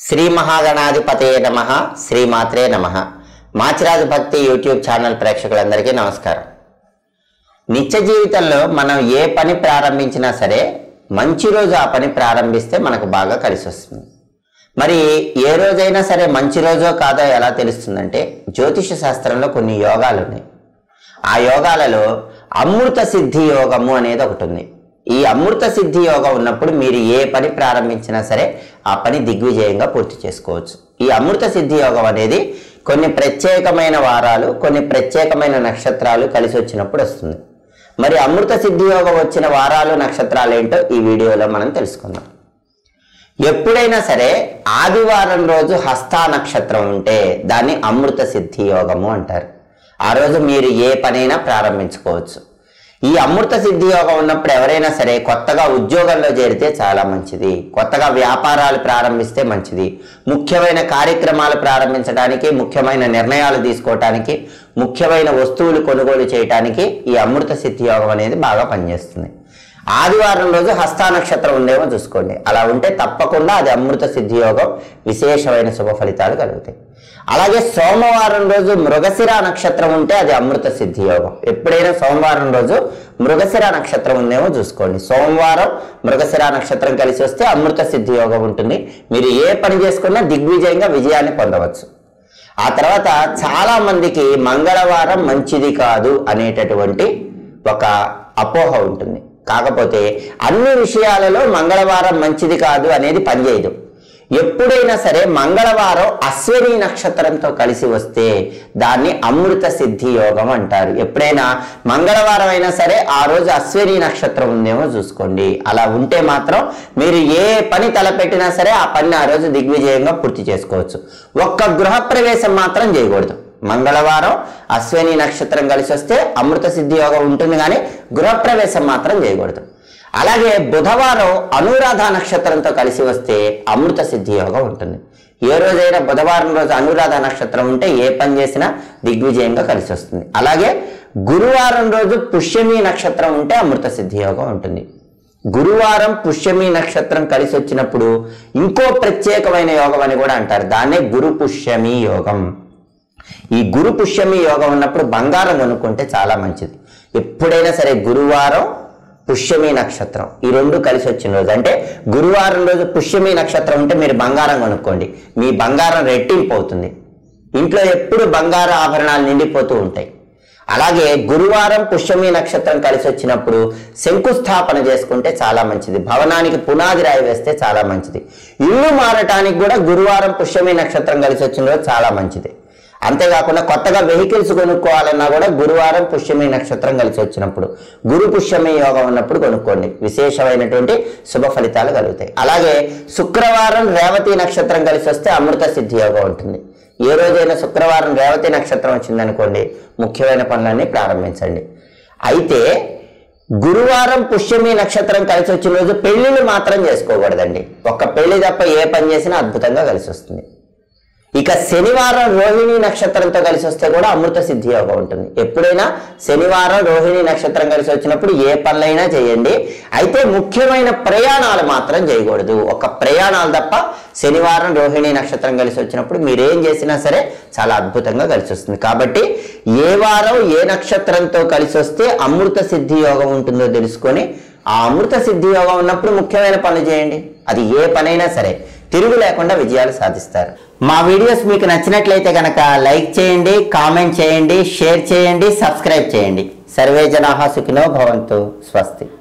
శ్రీ మహాగణాధిపతయ నమ శ్రీమాత్రే నమ మాచిరాజు భక్తి యూట్యూబ్ ఛానల్ ప్రేక్షకులందరికీ నమస్కారం నిత్య జీవితంలో మనం ఏ పని ప్రారంభించినా సరే మంచి రోజు ఆ పని ప్రారంభిస్తే మనకు బాగా కలిసి వస్తుంది మరి ఏ రోజైనా సరే మంచి రోజో కాదో ఎలా తెలుస్తుందంటే జ్యోతిష శాస్త్రంలో కొన్ని యోగాలు ఉన్నాయి ఆ యోగాలలో అమృత సిద్ధి యోగము అనేది ఒకటి ఉంది ఈ అమృత సిద్ధి యోగం ఉన్నప్పుడు మీరు ఏ పని ప్రారంభించినా సరే ఆ పని దిగ్విజయంగా పూర్తి చేసుకోవచ్చు ఈ అమృత సిద్ధి యోగం అనేది కొన్ని ప్రత్యేకమైన వారాలు కొన్ని ప్రత్యేకమైన నక్షత్రాలు కలిసి వచ్చినప్పుడు వస్తుంది మరి అమృత సిద్ధి యోగం వచ్చిన వారాలు నక్షత్రాలు ఏంటో ఈ వీడియోలో మనం తెలుసుకుందాం ఎప్పుడైనా సరే ఆదివారం రోజు హస్తా నక్షత్రం ఉంటే దాన్ని అమృత సిద్ధి యోగము అంటారు ఆ రోజు మీరు ఏ పనైనా ప్రారంభించుకోవచ్చు ఈ అమృత సిద్ధి యోగం ఉన్నప్పుడు ఎవరైనా సరే కొత్తగా ఉద్యోగంలో చేరితే చాలా మంచిది కొత్తగా వ్యాపారాలు ప్రారంభిస్తే మంచిది ముఖ్యమైన కార్యక్రమాలు ప్రారంభించడానికి ముఖ్యమైన నిర్ణయాలు తీసుకోవటానికి ముఖ్యమైన వస్తువులు కొనుగోలు చేయటానికి ఈ అమృత సిద్ధి యోగం అనేది బాగా పనిచేస్తుంది ఆదివారం రోజు హస్తా నక్షత్రం ఉందేమో చూసుకోండి అలా ఉంటే తప్పకుండా అది అమృత సిద్ధి యోగం విశేషమైన శుభ ఫలితాలు కలుగుతాయి అలాగే సోమవారం రోజు మృగశిర నక్షత్రం ఉంటే అది అమృత సిద్ధి యోగం ఎప్పుడైనా సోమవారం రోజు మృగశిర నక్షత్రం ఉందేమో చూసుకోండి సోమవారం మృగశిర నక్షత్రం కలిసి వస్తే అమృత సిద్ధి యోగం ఉంటుంది మీరు ఏ పని చేసుకున్నా దిగ్విజయంగా విజయాన్ని పొందవచ్చు ఆ తర్వాత చాలా మందికి మంగళవారం మంచిది కాదు అనేటటువంటి ఒక అపోహ ఉంటుంది కాకపోతే అన్ని విషయాలలో మంగళవారం మంచిది కాదు అనేది పనిచేయదు ఎప్పుడైనా సరే మంగళవారం అశ్విని నక్షత్రంతో కలిసి వస్తే దాన్ని అమృత సిద్ధి యోగం అంటారు ఎప్పుడైనా మంగళవారం అయినా సరే ఆ రోజు అశ్విని నక్షత్రం ఉందేమో చూసుకోండి అలా ఉంటే మాత్రం మీరు ఏ పని తలపెట్టినా సరే ఆ పని ఆ రోజు దిగ్విజయంగా పూర్తి చేసుకోవచ్చు ఒక్క గృహప్రవేశం మాత్రం చేయకూడదు మంగళవారం అశ్విని నక్షత్రం కలిసి వస్తే అమృత సిద్ధి యోగం ఉంటుంది కానీ గృహప్రవేశం మాత్రం చేయకూడదు అలాగే బుధవారం అనురాధ నక్షత్రంతో కలిసి వస్తే అమృత సిద్ధి యోగం ఉంటుంది ఏ రోజైనా బుధవారం రోజు అనురాధ నక్షత్రం ఉంటే ఏ పని చేసినా దిగ్విజయంగా కలిసి వస్తుంది అలాగే గురువారం రోజు పుష్యమి నక్షత్రం ఉంటే అమృత సిద్ధి యోగం ఉంటుంది గురువారం పుష్యమి నక్షత్రం కలిసి వచ్చినప్పుడు ఇంకో ప్రత్యేకమైన యోగం అని కూడా అంటారు దాన్నే గురు పుష్యమి యోగం ఈ గురు పుష్యమి యోగం ఉన్నప్పుడు బంగారం కొనుక్కుంటే చాలా మంచిది ఎప్పుడైనా సరే గురువారం పుష్యమి నక్షత్రం ఈ రెండు కలిసి వచ్చిన రోజు అంటే గురువారం రోజు పుష్యమి నక్షత్రం ఉంటే మీరు బంగారం కొనుక్కోండి మీ బంగారం రెట్టింపు అవుతుంది ఇంట్లో ఎప్పుడు బంగారు ఆభరణాలు నిండిపోతూ ఉంటాయి అలాగే గురువారం పుష్యమి నక్షత్రం కలిసి వచ్చినప్పుడు శంకుస్థాపన చేసుకుంటే చాలా మంచిది భవనానికి పునాది రాయి వేస్తే చాలా మంచిది ఇల్లు మారటానికి కూడా గురువారం పుష్యమి నక్షత్రం కలిసి వచ్చిన రోజు చాలా మంచిది అంతేకాకుండా కొత్తగా వెహికల్స్ కొనుక్కోవాలన్నా కూడా గురువారం పుష్యమి నక్షత్రం కలిసి వచ్చినప్పుడు గురు పుష్యమి యోగం ఉన్నప్పుడు కొనుక్కోండి విశేషమైనటువంటి శుభ ఫలితాలు కలుగుతాయి అలాగే శుక్రవారం రేవతి నక్షత్రం కలిసి వస్తే అమృత సిద్ధి యోగం ఉంటుంది ఏ రోజైనా శుక్రవారం రేవతి నక్షత్రం వచ్చిందనుకోండి ముఖ్యమైన పనులన్నీ ప్రారంభించండి అయితే గురువారం పుష్యమి నక్షత్రం కలిసి వచ్చిన రోజు పెళ్లిళ్ళు మాత్రం చేసుకోకూడదండి ఒక్క పెళ్లి తప్ప ఏ పని చేసినా అద్భుతంగా కలిసి వస్తుంది ఇక శనివారం రోహిణి నక్షత్రంతో కలిసి వస్తే కూడా అమృత సిద్ధి యోగం ఉంటుంది ఎప్పుడైనా శనివారం రోహిణి నక్షత్రం కలిసి వచ్చినప్పుడు ఏ పనులైనా చేయండి అయితే ముఖ్యమైన ప్రయాణాలు మాత్రం చేయకూడదు ఒక ప్రయాణాలు తప్ప శనివారం రోహిణి నక్షత్రం కలిసి వచ్చినప్పుడు మీరేం చేసినా సరే చాలా అద్భుతంగా కలిసి వస్తుంది కాబట్టి ఏ వారం ఏ నక్షత్రంతో కలిసి వస్తే అమృత సిద్ధి యోగం ఉంటుందో తెలుసుకొని ఆ అమృత సిద్ధి యోగం ఉన్నప్పుడు ముఖ్యమైన పనులు చేయండి అది ఏ పనైనా సరే తిరుగు లేకుండా విజయాలు సాధిస్తారు మా వీడియోస్ మీకు నచ్చినట్లయితే కనుక లైక్ చేయండి కామెంట్ చేయండి షేర్ చేయండి సబ్స్క్రైబ్ చేయండి సర్వే జనాహా సుఖినో భవంతు స్వస్తి